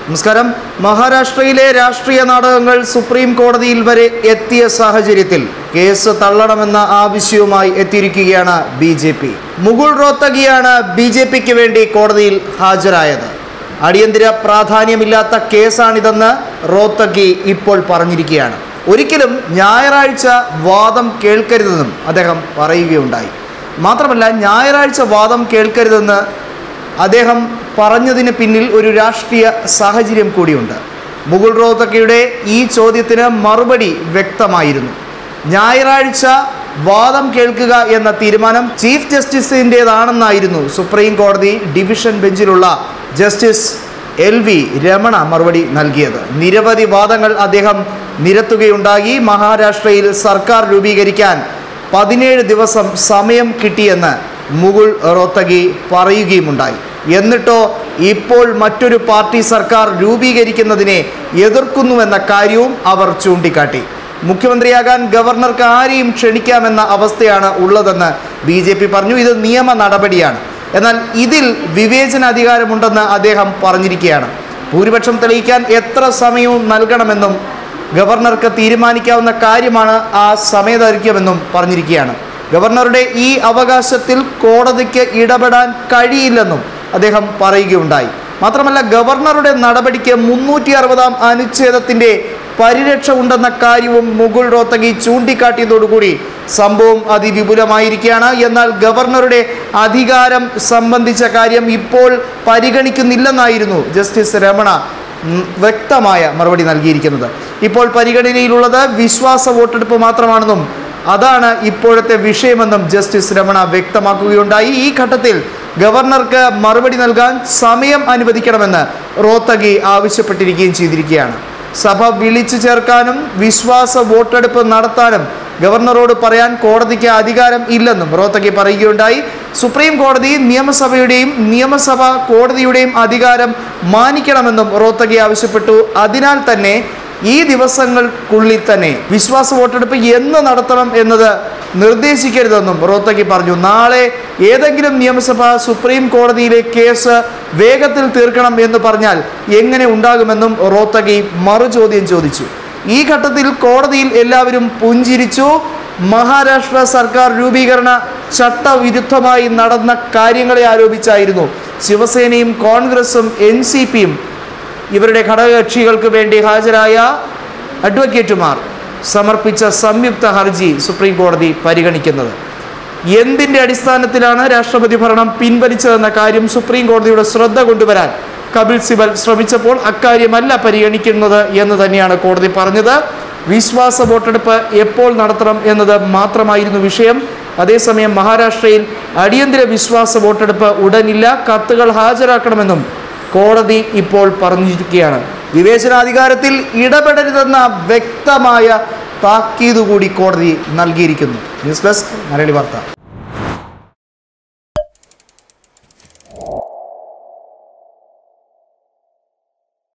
നമസ്കാരം മഹാരാഷ്ട്രയിലെ രാഷ്ട്രീയ നാടകങ്ങൾ സുപ്രീം കോടതിയിൽ വരെ എത്തിയ സാഹചര്യത്തിൽ കേസ് തള്ളണമെന്ന ആവശ്യവുമായി എത്തിയിരിക്കുകയാണ് ബി ജെ പി മുകുൾ റോത്തഗിയാണ് ബി ജെ പിക്ക് വേണ്ടി കോടതിയിൽ ഹാജരായത് അടിയന്തര പ്രാധാന്യമില്ലാത്ത കേസാണിതെന്ന് റോത്തഗി ഇപ്പോൾ പറഞ്ഞിരിക്കുകയാണ് ഒരിക്കലും ഞായറാഴ്ച വാദം കേൾക്കരുതെന്നും അദ്ദേഹം പറയുകയുണ്ടായി മാത്രമല്ല ഞായറാഴ്ച വാദം കേൾക്കരുതെന്ന് അദ്ദേഹം പറഞ്ഞതിന് പിന്നിൽ ഒരു രാഷ്ട്രീയ സാഹചര്യം കൂടിയുണ്ട് മുകുൾ റോത്തക്കയുടെ ഈ ചോദ്യത്തിന് മറുപടി വ്യക്തമായിരുന്നു ഞായറാഴ്ച വാദം കേൾക്കുക എന്ന തീരുമാനം ചീഫ് ജസ്റ്റിസിൻ്റേതാണെന്നായിരുന്നു സുപ്രീം കോടതി ഡിവിഷൻ ബെഞ്ചിലുള്ള ജസ്റ്റിസ് എൽ വി രമണ മറുപടി നൽകിയത് നിരവധി വാദങ്ങൾ അദ്ദേഹം നിരത്തുകയുണ്ടായി മഹാരാഷ്ട്രയിൽ സർക്കാർ രൂപീകരിക്കാൻ പതിനേഴ് ദിവസം സമയം കിട്ടിയെന്ന് മുകുൾ റോത്തഗി പറയുകയുമുണ്ടായി എന്നിട്ടോ ഇപ്പോൾ മറ്റൊരു പാർട്ടി സർക്കാർ രൂപീകരിക്കുന്നതിനെ എതിർക്കുന്നുവെന്ന കാര്യവും അവർ ചൂണ്ടിക്കാട്ടി മുഖ്യമന്ത്രിയാകാൻ ഗവർണർക്ക് ആരെയും ക്ഷണിക്കാമെന്ന അവസ്ഥയാണ് ഉള്ളതെന്ന് ബി ജെ പി പറഞ്ഞു ഇത് നിയമ നടപടിയാണ് എന്നാൽ ഇതിൽ വിവേചനാധികാരമുണ്ടെന്ന് അദ്ദേഹം പറഞ്ഞിരിക്കുകയാണ് ഭൂരിപക്ഷം തെളിയിക്കാൻ എത്ര സമയവും നൽകണമെന്നും ഗവർണർക്ക് തീരുമാനിക്കാവുന്ന കാര്യമാണ് ആ സമയദൈർഘ്യമെന്നും പറഞ്ഞിരിക്കുകയാണ് ഗവർണറുടെ ഈ അവകാശത്തിൽ കോടതിക്ക് ഇടപെടാൻ കഴിയില്ലെന്നും അദ്ദേഹം പറയുകയുണ്ടായി മാത്രമല്ല ഗവർണറുടെ നടപടിക്ക് മുന്നൂറ്റി അറുപതാം അനുച്ഛേദത്തിൻ്റെ പരിരക്ഷ ഉണ്ടെന്ന കാര്യവും മുകുൾ റോത്തഗി ചൂണ്ടിക്കാട്ടിയതോടുകൂടി സംഭവം അതിവിപുലമായിരിക്കുകയാണ് എന്നാൽ ഗവർണറുടെ അധികാരം സംബന്ധിച്ച കാര്യം ഇപ്പോൾ പരിഗണിക്കുന്നില്ലെന്നായിരുന്നു ജസ്റ്റിസ് രമണ ഉം, വ്യക്തമായ മറുപടി നൽകിയിരിക്കുന്നത് ഇപ്പോൾ പരിഗണനയിലുള്ളത് വിശ്വാസ വോട്ടെടുപ്പ് മാത്രമാണെന്നും അതാണ് ഇപ്പോഴത്തെ വിഷയമെന്നും ജസ്റ്റിസ് രമണ വ്യക്തമാക്കുകയുണ്ടായി ഈ ഘട്ടത്തിൽ ഗവർണർക്ക് മറുപടി നൽകാൻ സമയം അനുവദിക്കണമെന്ന് റോത്തഗി ആവശ്യപ്പെട്ടിരിക്കുകയും ചെയ്തിരിക്കുകയാണ് സഭ വിളിച്ചു ചേർക്കാനും വിശ്വാസ വോട്ടെടുപ്പ് നടത്താനും ഗവർണറോട് പറയാൻ കോടതിക്ക് അധികാരം ഇല്ലെന്നും റോത്തഗി പറയുകയുണ്ടായി സുപ്രീം കോടതി നിയമസഭയുടെയും നിയമസഭ കോടതിയുടെയും അധികാരം മാനിക്കണമെന്നും റോത്തഗി ആവശ്യപ്പെട്ടു അതിനാൽ തന്നെ ഈ ദിവസങ്ങൾക്കുള്ളിൽ തന്നെ വിശ്വാസ വോട്ടെടുപ്പ് എന്ന് നടത്തണം എന്നത് നിർദ്ദേശിക്കരുതെന്നും റോത്തഗി പറഞ്ഞു നാളെ ഏതെങ്കിലും നിയമസഭ സുപ്രീം കോടതിയിലെ കേസ് വേഗത്തിൽ തീർക്കണം എന്ന് പറഞ്ഞാൽ എങ്ങനെ ഉണ്ടാകുമെന്നും റോത്തഗി മറുചോദ്യം ചോദിച്ചു ഈ ഘട്ടത്തിൽ കോടതിയിൽ എല്ലാവരും പുഞ്ചിരിച്ചു മഹാരാഷ്ട്ര സർക്കാർ രൂപീകരണ ചട്ടവിരുദ്ധമായി നടന്ന കാര്യങ്ങളെ ആരോപിച്ചായിരുന്നു ശിവസേനയും കോൺഗ്രസും എൻ സി പിയും ഇവരുടെ ഘടകകക്ഷികൾക്ക് വേണ്ടി ഹാജരായ അഡ്വക്കേറ്റുമാർ സമർപ്പിച്ച സംയുക്ത ഹർജി സുപ്രീം കോടതി പരിഗണിക്കുന്നത് എന്തിൻ്റെ അടിസ്ഥാനത്തിലാണ് രാഷ്ട്രപതി ഭരണം പിൻവലിച്ചതെന്ന കാര്യം സുപ്രീം കോടതിയുടെ ശ്രദ്ധ കൊണ്ടുവരാൻ കപിൽ സിബൽ ശ്രമിച്ചപ്പോൾ അക്കാര്യമല്ല പരിഗണിക്കുന്നത് എന്ന് തന്നെയാണ് കോടതി പറഞ്ഞത് വിശ്വാസ വോട്ടെടുപ്പ് എപ്പോൾ നടത്തണം എന്നത് മാത്രമായിരുന്നു വിഷയം അതേസമയം മഹാരാഷ്ട്രയിൽ അടിയന്തര വിശ്വാസ വോട്ടെടുപ്പ് ഉടനില്ല കത്തുകൾ ഹാജരാക്കണമെന്നും കോടതി ഇപ്പോൾ പറഞ്ഞിരിക്കുകയാണ് വിവേചനാധികാരത്തിൽ ഇടപെടരുതെന്ന വ്യക്തമായ താക്കീത് കൂടി കോടതി നൽകിയിരിക്കുന്നു ന്യൂസ് ഡെസ്ക് മലയാളി വാർത്ത